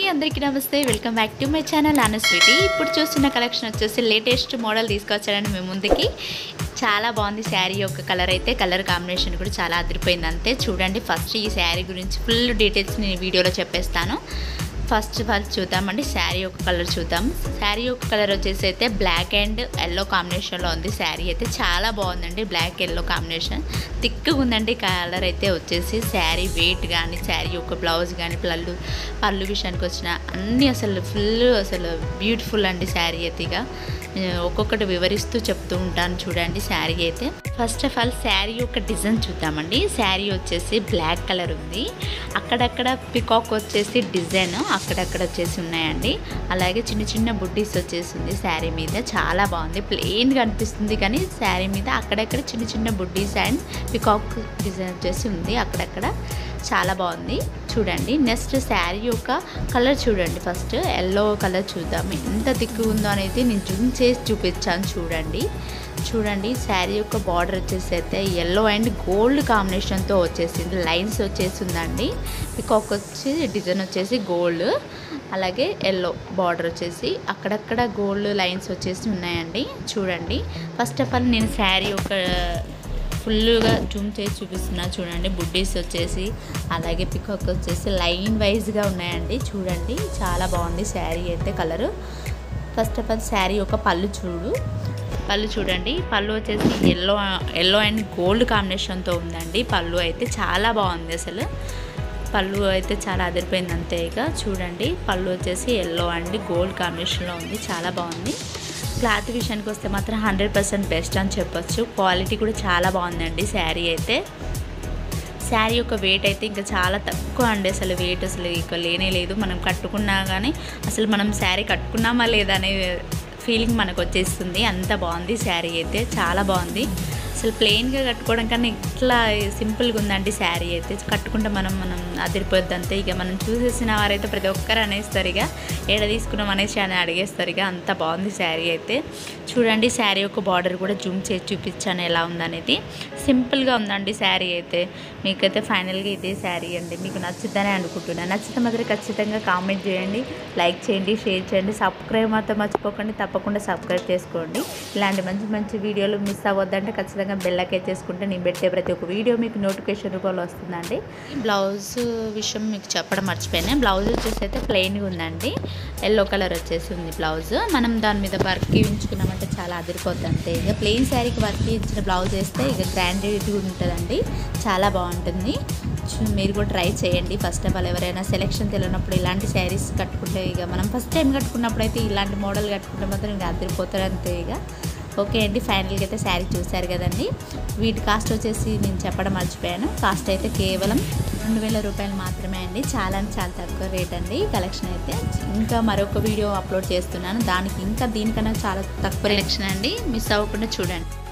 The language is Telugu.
అందరికీ నమస్తే welcome back to my channel sweety ఇప్పుడు చూస్తున్న కలెక్షన్ వచ్చేసి లేటెస్ట్ మోడల్ తీసుకొచ్చారండి మీ ముందుకి చాలా బాగుంది శారీ యొక్క కలర్ అయితే కలర్ కాంబినేషన్ కూడా చాలా అదిరిపోయింది అంతే చూడండి ఫస్ట్ ఈ శారీ గురించి ఫుల్ డీటెయిల్స్ నేను ఈ వీడియోలో చెప్పేస్తాను ఫస్ట్ ఆఫ్ ఆల్ చూద్దామండి శారీ యొక్క కలర్ చూద్దాం శారీ యొక్క కలర్ వచ్చేసి అయితే బ్లాక్ అండ్ ఎల్లో కాంబినేషన్లో ఉంది శారీ అయితే చాలా బాగుందండి బ్లాక్ ఎల్లో కాంబినేషన్ థిక్గా ఉందండి కలర్ అయితే వచ్చేసి శారీ వెయిట్ కానీ శారీ యొక్క బ్లౌజ్ కానీ పళ్ళు పళ్ళు విషయానికి వచ్చిన అన్నీ అసలు ఫుల్ అసలు బ్యూటిఫుల్ అండి శారీ అయితే ఇక నేను ఒక్కొక్కటి వివరిస్తూ చెప్తూ ఉంటాను చూడండి శారీ అయితే ఫస్ట్ ఆఫ్ ఆల్ శారీ యొక్క డిజైన్ చూద్దామండి శారీ వచ్చేసి బ్లాక్ కలర్ ఉంది అక్కడక్కడ పికాక్ వచ్చేసి డిజైన్ అక్కడక్కడ వచ్చేసి ఉన్నాయండి అలాగే చిన్న చిన్న బుడ్డీస్ వచ్చేసి ఉంది శారీ మీద చాలా బాగుంది ప్లెయిన్గా అనిపిస్తుంది కానీ శారీ మీద అక్కడక్కడ చిన్న చిన్న బుడ్డీస్ అండ్ పికాక్ డిజైన్ వచ్చేసి ఉంది అక్కడక్కడ చాలా బాగుంది చూడండి నెక్స్ట్ శారీ యొక్క కలర్ చూడండి ఫస్ట్ ఎల్లో కలర్ చూద్దాం ఎంత దిక్కు ఉందో అనేది నేను జూమ్ చేసి చూపించాను చూడండి చూడండి శారీ యొక్క బార్డర్ వచ్చేసి అయితే ఎల్లో అండ్ గోల్డ్ కాంబినేషన్తో వచ్చేసింది లైన్స్ వచ్చేసిందండి పికాక్ వచ్చి డిజైన్ వచ్చేసి గోల్డ్ అలాగే ఎల్లో బార్డర్ వచ్చేసి అక్కడక్కడ గోల్డ్ లైన్స్ వచ్చేసి ఉన్నాయండి చూడండి ఫస్ట్ ఆఫ్ ఆల్ నేను శారీ యొక్క ఫుల్గా జూమ్ చేసి చూపిస్తున్నా చూడండి బుడ్డీస్ వచ్చేసి అలాగే పికాక్ వచ్చేసి లైన్ వైజ్గా ఉన్నాయండి చూడండి చాలా బాగుంది శారీ అయితే colour first of all sari యొక్క పళ్ళు చూడు పళ్ళు చూడండి పళ్ళు వచ్చేసి ఎల్లో ఎల్లో అండ్ గోల్డ్ కాంబినేషన్తో ఉందండి పళ్ళు అయితే చాలా బాగుంది అసలు పళ్ళు అయితే చాలా అదిరిపోయింది అంతే ఇక చూడండి పళ్ళు వచ్చేసి ఎల్లో అండ్ గోల్డ్ కాంబినేషన్లో ఉంది చాలా బాగుంది క్లాత్ విషయానికి వస్తే మాత్రం హండ్రెడ్ పర్సెంట్ బెస్ట్ అని చెప్పొచ్చు క్వాలిటీ కూడా చాలా బాగుందండి శారీ అయితే శారీ యొక్క వెయిట్ అయితే ఇంకా చాలా తక్కువ అండి అసలు వెయిట్ అసలు ఇక లేనే లేదు మనం కట్టుకున్నా కానీ అసలు మనం శారీ కట్టుకున్నామా లేదా అనే ఫీలింగ్ మనకు వచ్చేస్తుంది అంత బాగుంది శారీ అయితే చాలా బాగుంది అసలు ప్లెయిన్గా కట్టుకోవడం కన్నా ఇట్లా సింపుల్గా ఉందండి శారీ అయితే కట్టుకుంటే మనం మనం అదిరిపోద్ది అంతే ఇక మనం చూసేసిన వారైతే ప్రతి ఒక్కరు అనేస్తారు ఇక ఏడ తీసుకున్నాం అనేసి అని అడిగేస్తారు ఇక అంత బాగుంది శారీ అయితే చూడండి శారీ యొక్క బార్డర్ కూడా జూమ్ చేసి చూపించాను ఎలా ఉందనేది సింపుల్గా ఉందండి శారీ అయితే మీకైతే ఫైనల్గా ఇదే శారీ అండి మీకు నచ్చుద్దనే అనుకుంటున్నాను నచ్చితే మాత్రం ఖచ్చితంగా కామెంట్ చేయండి లైక్ చేయండి షేర్ చేయండి సబ్స్క్రైబ్ మాత్రం మర్చిపోకండి తప్పకుండా సబ్స్క్రైబ్ చేసుకోండి ఇలాంటి మంచి మంచి వీడియోలు మిస్ అవ్వద్దంటే ఖచ్చితంగా బెల్లకే చేసుకుంటే నేను పెట్టే ప్రతి ఒక్క వీడియో మీకు నోటిఫికేషన్ రూపంలో వస్తుందండి బ్లౌజ్ విషయం మీకు చెప్పడం మర్చిపోయాను బ్లౌజ్ వచ్చేసి అయితే ప్లెయిన్గా ఉందండి ఎల్లో కలర్ వచ్చేసి ఉంది బ్లౌజ్ మనం దాని మీద వర్క్ ఉంచుకున్నామంటే చాలా అదిరిపోద్ది అంతే ఇక ప్లెయిన్ శారీకి వర్క్ ఇచ్చిన బ్లౌజ్ వేస్తే ఇక గ్రాండెడ్గా ఉంటుందండి చాలా బాగుంటుంది చూ- మీరు కూడా ట్రై చేయండి ఫస్ట్ ఆఫ్ ఆల్ ఎవరైనా సెలెక్షన్ తెలియనప్పుడు ఇలాంటి శారీస్ కట్టుకుంటే ఇక మనం ఫస్ట్ టైం కట్టుకున్నప్పుడు అయితే ఇలాంటి మోడల్ కట్టుకుంటే మాత్రం ఇంకా అదిరిపోతారు అంతే ఇక ఓకే అండి ఫైనల్గా అయితే శారీ చూశారు కదండి వీటి కాస్ట్ వచ్చేసి నేను చెప్పడం మర్చిపోయాను కాస్ట్ అయితే కేవలం రెండు వేల రూపాయలు మాత్రమే అండి చాలా అంటే చాలా తక్కువ రేట్ అండి కలెక్షన్ అయితే ఇంకా మరొక వీడియో అప్లోడ్ చేస్తున్నాను దానికి ఇంకా దీనికన్నా చాలా తక్కువ కలెక్షన్ అండి మిస్ అవ్వకుండా చూడండి